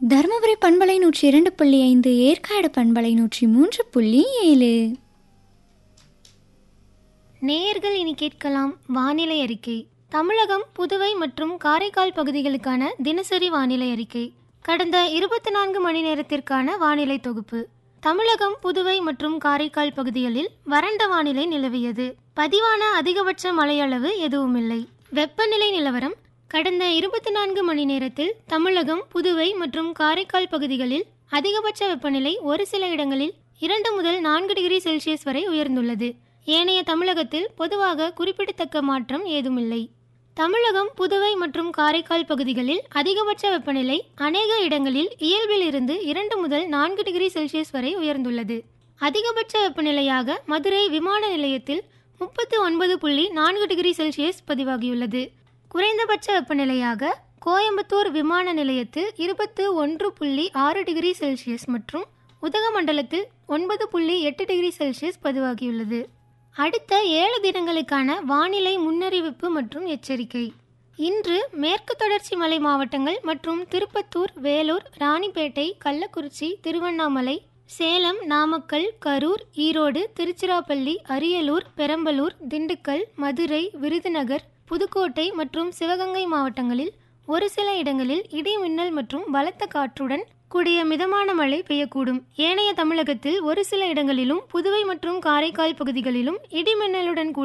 தருமபுரி பண்பலை நூற்றி இரண்டு புள்ளி ஐந்து ஏற்காடு பண்பலை நூற்றி மூன்று புள்ளி ஏழு நேயர்கள் இனி கேட்கலாம் வானிலை அறிக்கை தமிழகம் புதுவை மற்றும் காரைக்கால் பகுதிகளுக்கான தினசரி வானிலை அறிக்கை கடந்த இருபத்தி நான்கு மணி நேரத்திற்கான வானிலை தொகுப்பு தமிழகம் புதுவை மற்றும் காரைக்கால் பகுதிகளில் வறண்ட வானிலை நிலவியது பதிவான அதிகபட்ச மழையளவு எதுவுமில்லை வெப்பநிலை நிலவரம் கடந்த இருபத்தி நான்கு மணி நேரத்தில் தமிழகம் புதுவை மற்றும் காரைக்கால் பகுதிகளில் அதிகபட்ச வெப்பநிலை ஒரு சில இடங்களில் இரண்டு முதல் நான்கு டிகிரி செல்சியஸ் வரை உயர்ந்துள்ளது ஏனைய தமிழகத்தில் பொதுவாக குறிப்பிடத்தக்க மாற்றம் ஏதுமில்லை தமிழகம் புதுவை மற்றும் காரைக்கால் பகுதிகளில் அதிகபட்ச வெப்பநிலை அநேக இடங்களில் இயல்பில் இருந்து இரண்டு முதல் நான்கு டிகிரி செல்சியஸ் வரை உயர்ந்துள்ளது அதிகபட்ச வெப்பநிலையாக மதுரை விமான நிலையத்தில் முப்பத்து ஒன்பது புள்ளி நான்கு டிகிரி செல்சியஸ் பதிவாகியுள்ளது குறைந்தபட்ச வெப்பநிலையாக கோயம்புத்தூர் விமான நிலையத்தில் இருபத்து ஒன்று புள்ளி ஆறு டிகிரி செல்சியஸ் மற்றும் உதகமண்டலத்தில் ஒன்பது புள்ளி எட்டு டிகிரி செல்சியஸ் பதிவாகியுள்ளது அடுத்த ஏழு தினங்களுக்கான வானிலை முன்னறிவிப்பு மற்றும் எச்சரிக்கை இன்று மேற்கு தொடர்ச்சி மலை மாவட்டங்கள் மற்றும் திருப்பத்தூர் வேலூர் ராணிப்பேட்டை கள்ளக்குறிச்சி திருவண்ணாமலை சேலம் நாமக்கல் கரூர் ஈரோடு திருச்சிராப்பள்ளி அரியலூர் பெரம்பலூர் திண்டுக்கல் மதுரை விருதுநகர் புதுக்கோட்டை மற்றும் சிவகங்கை மாவட்டங்களில் ஒரு சில இடங்களில் இடி மின்னல் மற்றும் பலத்த காற்றுடன் கூடிய மிதமான மழை பெய்யக்கூடும் ஏனைய தமிழகத்தில் ஒரு சில இடங்களிலும் புதுவை மற்றும் காரைக்கால் பகுதிகளிலும் இடி மின்னலுடன் கூடிய